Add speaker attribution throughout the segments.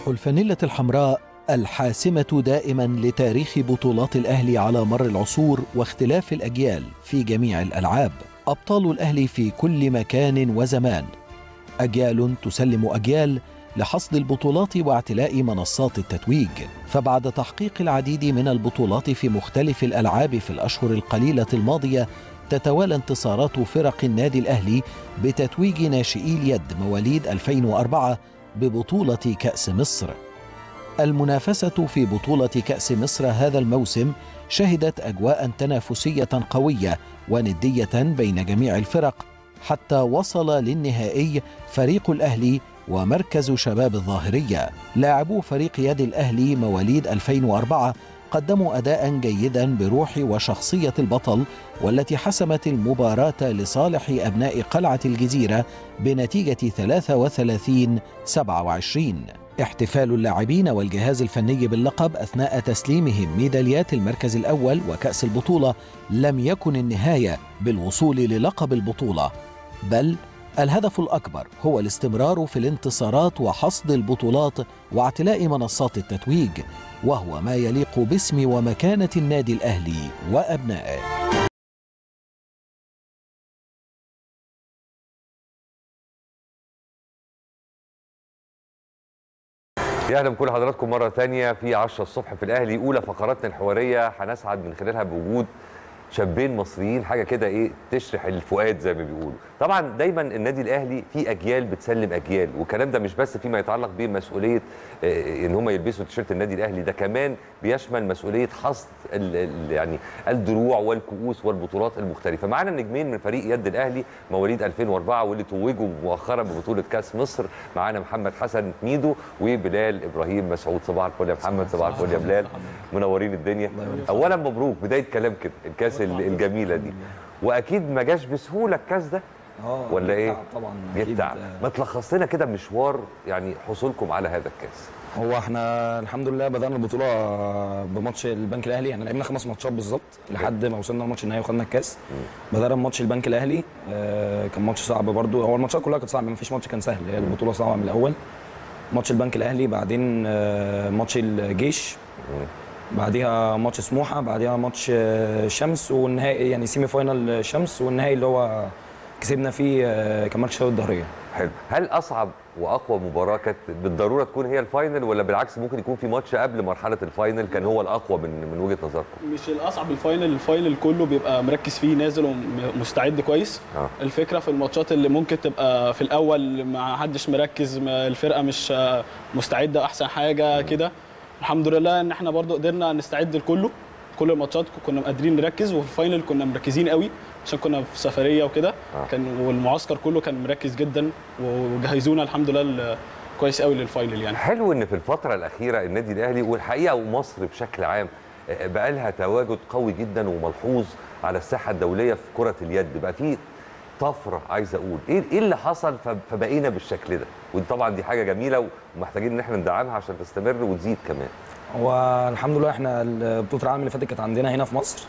Speaker 1: الفانيلة الحمراء الحاسمة دائما لتاريخ بطولات الأهلي على مر العصور واختلاف الأجيال في جميع الألعاب أبطال الأهلي في كل مكان وزمان أجيال تسلم أجيال لحصد البطولات واعتلاء منصات التتويج فبعد تحقيق العديد من البطولات في مختلف الألعاب في الأشهر القليلة الماضية تتوالى انتصارات فرق النادي الأهلي بتتويج ناشئي اليد مواليد 2004 ببطولة كأس مصر المنافسة في بطولة كأس مصر هذا الموسم شهدت أجواء تنافسية قوية وندية بين جميع الفرق حتى وصل للنهائي فريق الأهلي ومركز شباب الظاهرية لاعبو فريق يد الأهلي مواليد 2004 قدموا أداء جيدا بروح وشخصية البطل والتي حسمت المباراة لصالح أبناء قلعة الجزيرة بنتيجة 33 27 احتفال اللاعبين والجهاز الفني باللقب أثناء تسليمهم ميداليات المركز الأول وكأس البطولة لم يكن النهاية بالوصول للقب البطولة بل الهدف الأكبر هو الاستمرار في الانتصارات وحصد البطولات واعتلاء منصات التتويج وهو ما يليق باسم ومكانة النادي الأهلي وأبنائه
Speaker 2: يا اهلا بكل حضراتكم مره ثانيه في 10 الصبح في الاهلي اولى فقراتنا الحواريه هنسعد من خلالها بوجود شابين مصريين حاجه كده ايه تشرح الفؤاد زي ما بيقولوا طبعا دايما النادي الاهلي في اجيال بتسلم اجيال والكلام ده مش بس فيما يتعلق بمسؤوليه آه، ان هم يلبسوا تيشيرت النادي الاهلي ده كمان بيشمل مسؤوليه حصد ال- ال- يعني الدروع والكؤوس والبطولات المختلفه معانا نجمين من فريق يد الاهلي مواليد 2004 واللي توجوا مؤخرا ببطوله كاس مصر معانا محمد حسن ميدو وبلال ابراهيم مسعود صباح الفل يا محمد صباح الفل يا بلال منورين الدنيا اولا مبروك بدايه كلام كده الكاس ال- الجميله دي واكيد ما جاش بسهوله الكاس ده
Speaker 3: اه
Speaker 2: ولا ايه؟
Speaker 3: تعب طبعا
Speaker 2: جه
Speaker 3: أكيد.
Speaker 2: تعب ما تلخص لنا كده مشوار يعني حصولكم على هذا الكاس
Speaker 3: هو احنا الحمد لله بدانا البطوله بماتش البنك الاهلي احنا لعبنا خمس ماتشات بالظبط لحد ما وصلنا الماتش النهائي وخدنا الكاس بدانا بماتش البنك الاهلي آه، كان ماتش صعب برضو هو الماتشات كلها كانت صعبه ما فيش ماتش كان سهل هي البطوله صعبه من الاول ماتش البنك الاهلي بعدين آه، ماتش الجيش بعديها ماتش سموحه بعديها ماتش آه، شمس والنهائي يعني سيمي فاينال شمس والنهائي اللي هو كسبنا فيه آه، كان ماتش شباب الظهريه
Speaker 2: حلو هل اصعب واقوى مباراه كانت بالضروره تكون هي الفاينل ولا بالعكس ممكن يكون في ماتش قبل مرحله الفاينل كان هو الاقوى من من وجهه نظركم
Speaker 4: مش الاصعب الفاينل الفاينل كله بيبقى مركز فيه نازل ومستعد كويس
Speaker 2: اه
Speaker 4: الفكره في الماتشات اللي ممكن تبقى في الاول ما حدش مركز ما الفرقه مش آه، مستعده احسن حاجه كده الحمد لله ان احنا برضو قدرنا نستعد لكله كل الماتشات كنا قادرين نركز وفي الفاينل كنا مركزين قوي عشان كنا في سفريه وكده
Speaker 2: آه.
Speaker 4: كان والمعسكر كله كان مركز جدا وجهزونا الحمد لله ل- كويس قوي للفاينل يعني
Speaker 2: حلو ان في الفتره الاخيره النادي الاهلي والحقيقه ومصر بشكل عام آه، بقى لها تواجد قوي جدا وملحوظ على الساحه الدوليه في كره اليد بقى في طفره عايز اقول ايه ايه اللي حصل ف- فبقينا بالشكل ده ودي طبعا دي حاجه جميله ومحتاجين ان احنا ندعمها عشان تستمر وتزيد كمان
Speaker 3: هو الحمد لله احنا بطوله العالم اللي فاتت كانت عندنا هنا في مصر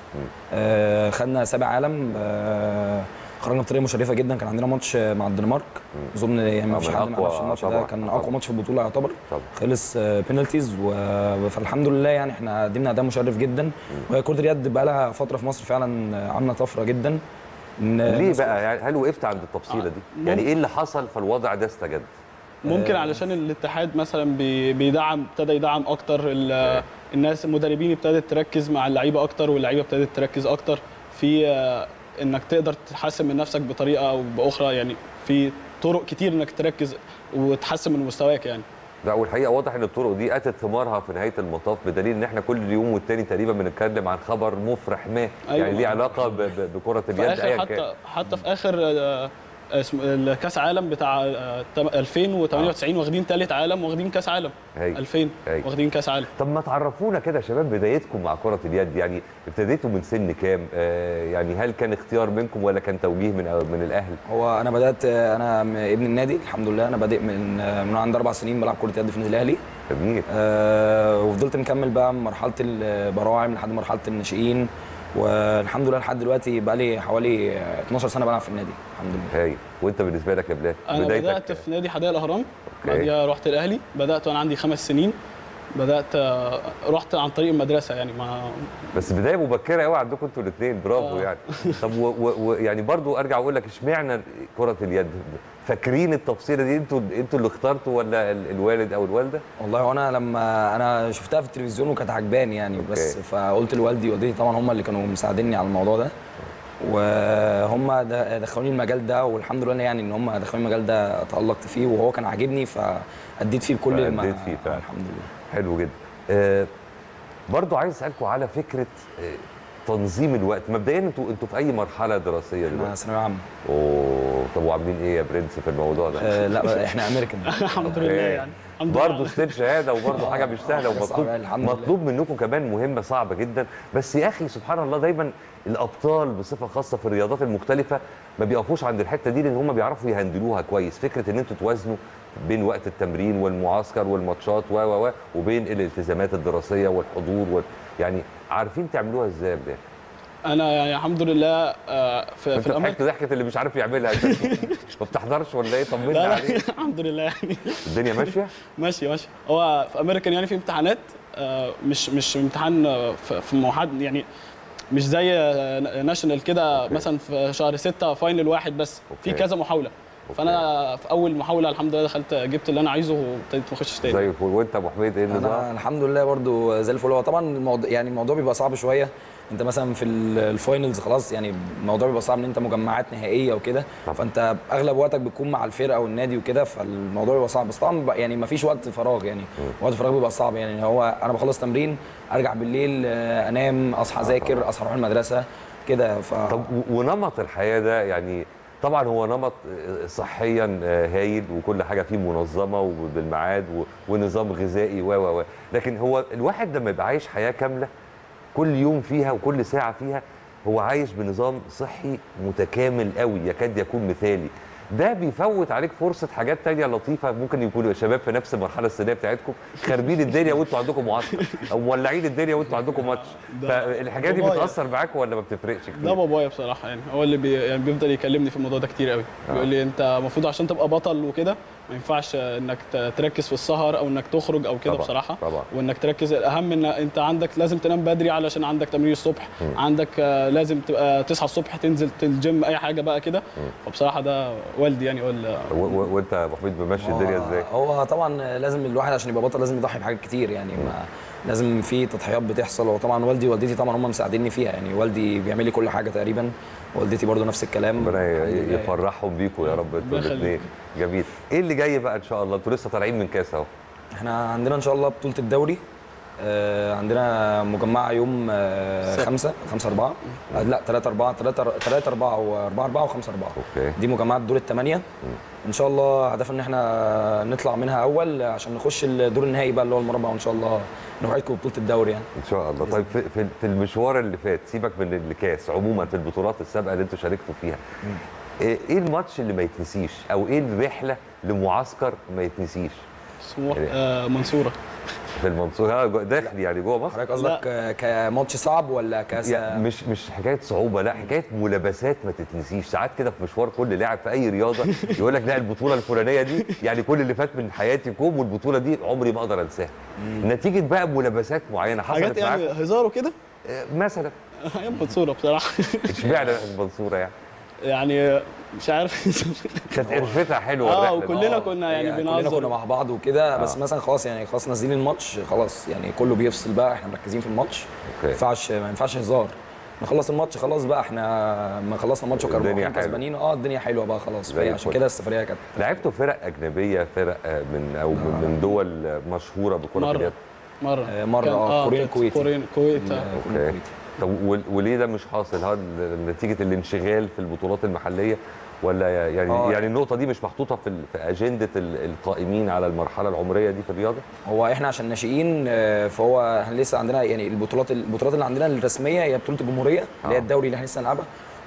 Speaker 3: آه خدنا سابع عالم آه خرجنا بطريقه مشرفه جدا كان عندنا ماتش مع الدنمارك اظن يعني ما فيش
Speaker 2: من
Speaker 3: حد ما
Speaker 2: أقوى-
Speaker 3: يعرفش الماتش ده
Speaker 2: طبعاً،
Speaker 3: كان
Speaker 2: طبعاً.
Speaker 3: اقوى ماتش في البطوله يعتبر
Speaker 2: طبعا
Speaker 3: خلص بينالتيز فالحمد لله يعني احنا قدمنا اداء مشرف جدا وهي كره اليد بقى لها فتره في مصر فعلا عامله طفره جدا إن
Speaker 2: ليه
Speaker 3: الناس
Speaker 2: بقى يعني هل وقفت عند التفصيله دي
Speaker 4: آه،
Speaker 2: يعني ايه اللي حصل فالوضع ده استجد
Speaker 4: ممكن علشان الاتحاد مثلا بي- بيدعم ابتدى يدعم اكتر ال- الناس المدربين ابتدت تركز مع اللعيبه اكتر واللعيبه ابتدت تركز اكتر في آه، انك تقدر تحسن من نفسك بطريقه او باخرى يعني في طرق كتير انك تركز وتحسن من مستواك يعني
Speaker 2: لا والحقيقه واضح ان الطرق دي اتت ثمارها في نهايه المطاف بدليل ان احنا كل يوم والتاني تقريبا بنتكلم عن خبر مفرح ما
Speaker 4: أيوة.
Speaker 2: يعني ليه علاقه ب- ب- بكره
Speaker 4: في
Speaker 2: اليد
Speaker 4: اخر
Speaker 2: ايا كان
Speaker 4: حتى حتى في اخر آه، اسم الكاس عالم بتاع آه، تم- 2098 واخدين ثالث عالم واخدين كاس عالم
Speaker 2: هاي.
Speaker 4: 2000
Speaker 2: هاي.
Speaker 4: واخدين كاس عالم
Speaker 2: طب ما تعرفونا كده يا شباب بدايتكم مع كرة اليد يعني ابتديتوا من سن كام؟ آه يعني هل كان اختيار منكم ولا كان توجيه من من الاهل؟
Speaker 3: هو انا بدات انا م- ابن النادي الحمد لله انا بادئ من من عندي اربع سنين بلعب كره يد في النادي الاهلي
Speaker 2: جميل
Speaker 3: آه، وفضلت مكمل بقى من مرحله البراعم لحد مرحله الناشئين والحمد لله لحد دلوقتي بقى لي حوالي 12 سنه بلعب في النادي الحمد لله
Speaker 2: هاي وانت بالنسبه لك يا بلال
Speaker 4: انا
Speaker 2: بدايتك
Speaker 4: بدات في نادي حدائق الاهرام بعديها رحت الاهلي بدات وانا عندي خمس سنين بدات آه، رحت عن طريق المدرسه يعني ما
Speaker 2: بس بدايه مبكره قوي عندكم انتوا الاثنين برافو
Speaker 4: آه.
Speaker 2: يعني طب و و و يعني برضو ارجع اقول لك اشمعنى كره اليد فاكرين التفصيله دي انتوا انتوا اللي اخترتوا ولا ال- الوالد او الوالده
Speaker 3: والله وانا لما انا شفتها في التلفزيون وكانت عجباني يعني بس
Speaker 2: أوكي.
Speaker 3: فقلت لوالدي ووالدتي طبعا هم اللي كانوا مساعديني على الموضوع ده وهم د- دخلوني المجال ده والحمد لله يعني ان هم دخلوني المجال ده تألقت فيه وهو كان عاجبني فأديت فيه بكل ما
Speaker 2: فأديت فيه فعلا.
Speaker 3: الحمد لله
Speaker 2: حلو جدا آه برضو عايز اسالكم على فكره آه تنظيم الوقت مبدئيا انتوا انتوا في اي مرحله دراسيه
Speaker 3: احنا
Speaker 2: دلوقتي
Speaker 3: ثانويه عامه
Speaker 2: اوه طب وعاملين ايه يا برنس في الموضوع ده
Speaker 3: آه، لا احنا امريكان
Speaker 4: الحمد لله يعني الحمد
Speaker 2: برضه
Speaker 4: لله
Speaker 2: ستيل شهاده وبرضه حاجه مش سهله
Speaker 3: حاجة
Speaker 2: ومطلوب
Speaker 3: صعبة، الحمد لله.
Speaker 2: مطلوب منكم كمان مهمه صعبه جدا بس يا اخي سبحان الله دايما الابطال بصفه خاصه في الرياضات المختلفه ما بيقفوش عند الحته دي لان هم بيعرفوا يهندلوها كويس فكره ان انتوا توازنوا بين وقت التمرين والمعسكر والماتشات و و و وبين الالتزامات الدراسيه والحضور وال... يعني عارفين تعملوها ازاي يا بلال؟
Speaker 4: انا يعني الحمد لله آه، في, في
Speaker 2: انت
Speaker 4: الامر
Speaker 2: ضحكت ضحكه اللي مش عارف يعملها انت ما بتحضرش ولا ايه طمنا
Speaker 4: لا لا
Speaker 2: عليك
Speaker 4: الحمد لله يعني
Speaker 2: الدنيا ماشيه
Speaker 4: ماشي ماشي هو في امريكان يعني في امتحانات آه، مش مش امتحان آه، في في موحد يعني مش زي آه، ناشونال كده
Speaker 2: أوكي.
Speaker 4: مثلا في شهر ستة فاينل واحد بس في
Speaker 2: أوكي.
Speaker 4: كذا محاوله فانا في اول محاوله الحمد لله دخلت جبت اللي انا عايزه وابتديت ما اخشش تاني
Speaker 2: زي الفل وانت يا ابو حميد ايه النظام؟
Speaker 3: انا الحمد لله برضو زي الفل هو طبعا الموضوع يعني الموضوع بيبقى صعب شويه انت مثلا في ال- الفاينلز خلاص يعني الموضوع بيبقى صعب ان انت مجمعات نهائيه وكده
Speaker 2: طبعا.
Speaker 3: فانت اغلب وقتك بتكون مع الفرقه والنادي وكده فالموضوع بيبقى صعب بس طبعا بقى- يعني ما فيش وقت فراغ يعني وقت الفراغ بيبقى صعب يعني هو انا بخلص تمرين ارجع بالليل آه، انام اصحى اذاكر اصحى اروح المدرسه كده ف
Speaker 2: طب و- ونمط الحياه ده يعني طبعا هو نمط آه، صحيا آه، هايل وكل حاجه فيه منظمه وبالميعاد و- ونظام غذائي و و و لكن هو الواحد لما يبقى عايش حياه كامله كل يوم فيها وكل ساعه فيها هو عايش بنظام صحي متكامل قوي يكاد يكون مثالي ده بيفوت عليك فرصه حاجات تانية لطيفه ممكن يكونوا شباب في نفس المرحله السنيه بتاعتكم خاربين الدنيا وانتوا عندكم معسكر او مولعين الدنيا وانتوا عندكم ماتش
Speaker 4: ده
Speaker 2: فالحاجات دي
Speaker 4: بابايا.
Speaker 2: بتاثر معاكم ولا ما بتفرقش كتير؟
Speaker 4: ده بابايا بصراحه يعني هو اللي بي يعني بيفضل يكلمني في الموضوع ده كتير قوي بيقول لي انت المفروض عشان تبقى بطل وكده ما ينفعش انك ت- تركز في السهر او انك تخرج او كده
Speaker 2: طبعا،
Speaker 4: بصراحه
Speaker 2: طبعا.
Speaker 4: وانك تركز الاهم ان انت عندك لازم تنام بدري علشان عندك تمرين الصبح عندك آه، لازم تبقى تصحى الصبح تنزل الجيم اي حاجه بقى كده فبصراحه ده والدي يعني هو اللي
Speaker 2: و- و- وانت يا ابو حميد ممشي الدنيا
Speaker 3: هو-
Speaker 2: ازاي؟
Speaker 3: هو طبعا لازم الواحد عشان يبقى بطل لازم يضحي بحاجات كتير يعني ما لازم في تضحيات بتحصل وطبعا والدي ووالدتي طبعا هم مساعديني فيها يعني والدي بيعمل لي كل حاجه تقريبا والدتي برضو نفس الكلام
Speaker 2: ربنا ي-
Speaker 3: الحمد لله.
Speaker 2: يفرحهم بيكم يا رب انتوا
Speaker 4: الله يخليك.
Speaker 2: الاثنين جميل ايه اللي جاي بقى ان شاء الله انتوا لسه طالعين من كاس اهو
Speaker 3: احنا عندنا ان شاء الله بطوله الدوري آه، عندنا مجمعه يوم آه،
Speaker 4: سبت.
Speaker 3: خمسة خمسة أربعة آه، لا ثلاثة أربعة ثلاثة ثلاثة أربعة وأربعة أربعة وخمسة أربعة
Speaker 2: اوكي
Speaker 3: دي مجمعات دور الثمانية إن شاء الله هدفنا إن إحنا نطلع منها أول عشان نخش الدور النهائي بقى اللي هو المربع وإن شاء الله نوعدكم ببطولة الدوري يعني
Speaker 2: ان شاء الله طيب في, في, في المشوار اللي فات سيبك من الكاس عموما في البطولات السابقه اللي انتوا شاركتوا فيها ايه إيه الماتش اللي ما يتنسيش او ايه الرحله لمعسكر ما يتنسيش
Speaker 4: سموح آه، منصوره
Speaker 2: في المنصوره آه، جو- داخل يعني جوه مصر
Speaker 3: حضرتك قصدك آه، كماتش صعب ولا كاس
Speaker 2: يعني مش مش حكايه صعوبه لا حكايه ملابسات ما تتنسيش ساعات كده في مشوار كل لاعب في اي رياضه يقول لك لا البطوله الفلانيه دي يعني كل اللي فات من حياتي كوم والبطوله دي عمري ما اقدر انساها نتيجه بقى ملابسات معينه
Speaker 4: حاجات
Speaker 2: حصلت
Speaker 4: يعني
Speaker 2: معاك
Speaker 4: هزار وكده
Speaker 2: مثلا
Speaker 4: ايام منصوره بصراحه
Speaker 2: اشمعنى المنصوره يعني
Speaker 4: يعني مش عارف
Speaker 2: كانت قرفتها حلوه
Speaker 4: اه
Speaker 2: الرحلة دي.
Speaker 4: وكلنا كنا يعني
Speaker 3: كلنا كنا
Speaker 4: بنهزر
Speaker 3: مع بعض وكده بس مثلا خلاص يعني خلاص نازلين الماتش خلاص يعني كله بيفصل بقى احنا مركزين في الماتش ما ينفعش ما ينفعش هزار نخلص الماتش خلاص بقى احنا ما خلصنا الماتش وكانوا
Speaker 2: الدنيا
Speaker 3: رايحين
Speaker 2: حلوة.
Speaker 3: كسبانين اه الدنيا حلوه بقى خلاص
Speaker 2: زي
Speaker 3: فهي
Speaker 2: الفل.
Speaker 3: عشان كده السفريه كانت
Speaker 2: لعبتوا فرق اجنبيه فرق آه، من او من من دول مشهوره بكره
Speaker 4: مرة.
Speaker 2: اليد
Speaker 4: مره
Speaker 3: آه، مرة،
Speaker 4: كان-
Speaker 3: آه، كوريين
Speaker 4: كانت
Speaker 3: كويتي.
Speaker 4: كوريين كويت آه.
Speaker 2: اوكي طب وال- وليه ده مش حاصل هل نتيجه الانشغال في البطولات المحليه ولا يعني
Speaker 3: آه.
Speaker 2: يعني النقطه دي مش محطوطه في ال- في اجنده ال- القائمين على المرحله العمريه دي في الرياضه
Speaker 3: هو احنا عشان ناشئين آه، فهو احنا لسه عندنا يعني البطولات البطولات اللي عندنا الرسميه هي بطوله الجمهوريه اللي
Speaker 2: آه.
Speaker 3: هي الدوري اللي احنا لسه هنلعبها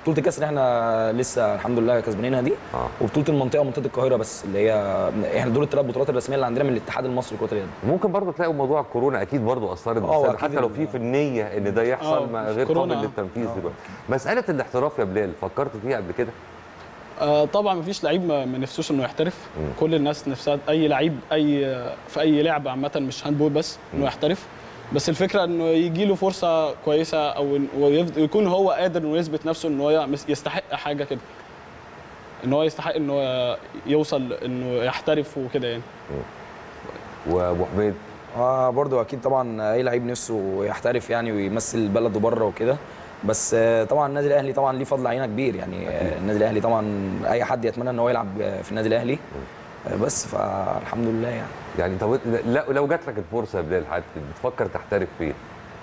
Speaker 3: بطوله الكاس اللي احنا لسه الحمد لله كسبانينها دي
Speaker 2: آه.
Speaker 3: وبطوله المنطقه ومنطقه القاهره بس اللي هي احنا دول الثلاث بطولات الرسميه اللي عندنا من الاتحاد المصري لكره اليد
Speaker 2: ممكن برضه تلاقوا موضوع الكورونا اكيد برضه اثرت
Speaker 3: آه،
Speaker 2: بالسلب
Speaker 3: أكيد
Speaker 2: حتى لو
Speaker 3: ال-
Speaker 2: في في النيه ان ده يحصل
Speaker 4: آه،
Speaker 2: ما
Speaker 4: في
Speaker 2: غير
Speaker 4: كورونا،
Speaker 2: قابل
Speaker 4: آه.
Speaker 2: للتنفيذ دلوقتي مساله الاحتراف يا بلال فكرت فيها قبل كده
Speaker 4: آه طبعا مفيش لعيب ما ما نفسوش انه يحترف كل الناس نفسها اي لعيب اي في اي لعبه عامه مش هاندبول بس انه يحترف بس الفكره انه يجي له فرصه كويسه او إن- ويفض- ويكون هو قادر انه يثبت نفسه ان هو يعمس- يستحق حاجه كده ان هو يستحق انه يوصل انه يحترف وكده يعني
Speaker 2: وابو حميد
Speaker 3: اه برضو اكيد طبعا اي لعيب نفسه يحترف يعني ويمثل بلده بره وكده بس آه، طبعا النادي الاهلي طبعا ليه فضل علينا كبير يعني آه، النادي الاهلي طبعا اي حد يتمنى ان هو يلعب آه، في النادي الاهلي آه، بس فالحمد لله يعني
Speaker 2: يعني طب لا لو جات لك الفرصه يا بلال هت- بتفكر تحترف فين؟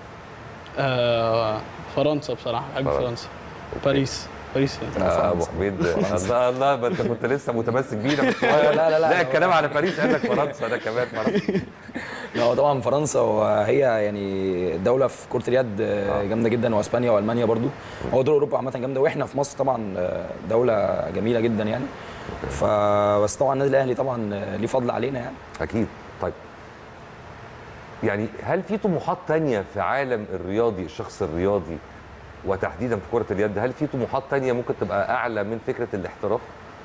Speaker 4: آه فرنسا بصراحه بحب
Speaker 2: فرنسا.
Speaker 4: فرنسا باريس باريس يعني
Speaker 2: آه، ابو حميد الله الله ما انت كنت لسه متمسك بينا من شويه
Speaker 3: لا، لا، لا.
Speaker 2: لا الكلام على باريس قال لك فرنسا انا كمان فرنسا
Speaker 3: لا هو طبعا فرنسا وهي يعني دوله في كره اليد آه، جامده جدا واسبانيا والمانيا برضو هو دول اوروبا عامه جامده واحنا في مصر طبعا آه، دوله جميله جدا يعني فبس طبعا النادي الاهلي طبعا آه، ليه فضل علينا يعني
Speaker 2: اكيد طيب يعني هل في طموحات تانية في عالم الرياضي الشخص الرياضي وتحديدا في كرة اليد هل في طموحات تانية ممكن تبقى أعلى من فكرة الاحتراف؟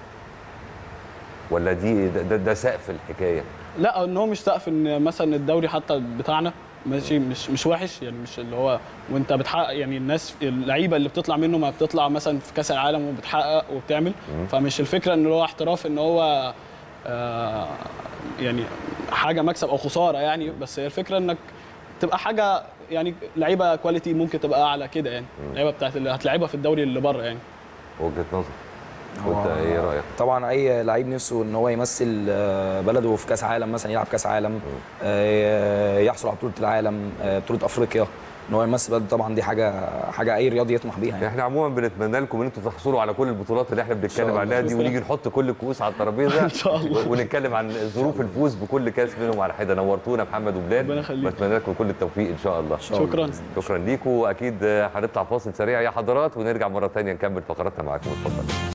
Speaker 2: ولا دي ده, ده, ده سقف الحكاية؟
Speaker 4: لا ان هو مش سقف ان مثلا الدوري حتى بتاعنا ماشي مش مش وحش يعني مش اللي هو وانت بتحقق يعني الناس اللعيبه اللي بتطلع منه ما بتطلع مثلا في كاس العالم وبتحقق وبتعمل فمش الفكره ان هو احتراف ان هو آه يعني حاجه مكسب او خساره يعني بس هي الفكره انك تبقى حاجه يعني لعيبه كواليتي ممكن تبقى اعلى كده يعني اللعيبه بتاعت اللي هتلعبها في الدوري اللي بره يعني
Speaker 2: وجهة نظر
Speaker 3: هو
Speaker 2: وانت ايه رأيك؟
Speaker 3: طبعا اي لعيب نفسه ان هو يمثل آه، بلده في كاس عالم مثلا يلعب كاس عالم آه، يحصل على بطوله العالم آه، بطوله افريقيا ان هو يمثل بلده طبعا دي حاجه حاجه اي رياضي يطمح بيها يعني
Speaker 2: احنا عموما بنتمنى لكم ان انتم تحصلوا على كل البطولات اللي احنا بنتكلم
Speaker 3: الله.
Speaker 2: عنها دي ونيجي نحط كل الكؤوس على الترابيزه
Speaker 4: إن شاء الله.
Speaker 2: ونتكلم عن ظروف الفوز بكل كاس منهم على حده نورتونا محمد وبلال
Speaker 4: ربنا يخليك.
Speaker 2: بتمنى لكم كل التوفيق ان شاء الله
Speaker 3: شاء الله.
Speaker 4: شكرا
Speaker 2: شكرا ليكم واكيد هنطلع فاصل سريع يا حضرات ونرجع مره ثانيه نكمل فقراتنا معاكم اتفضل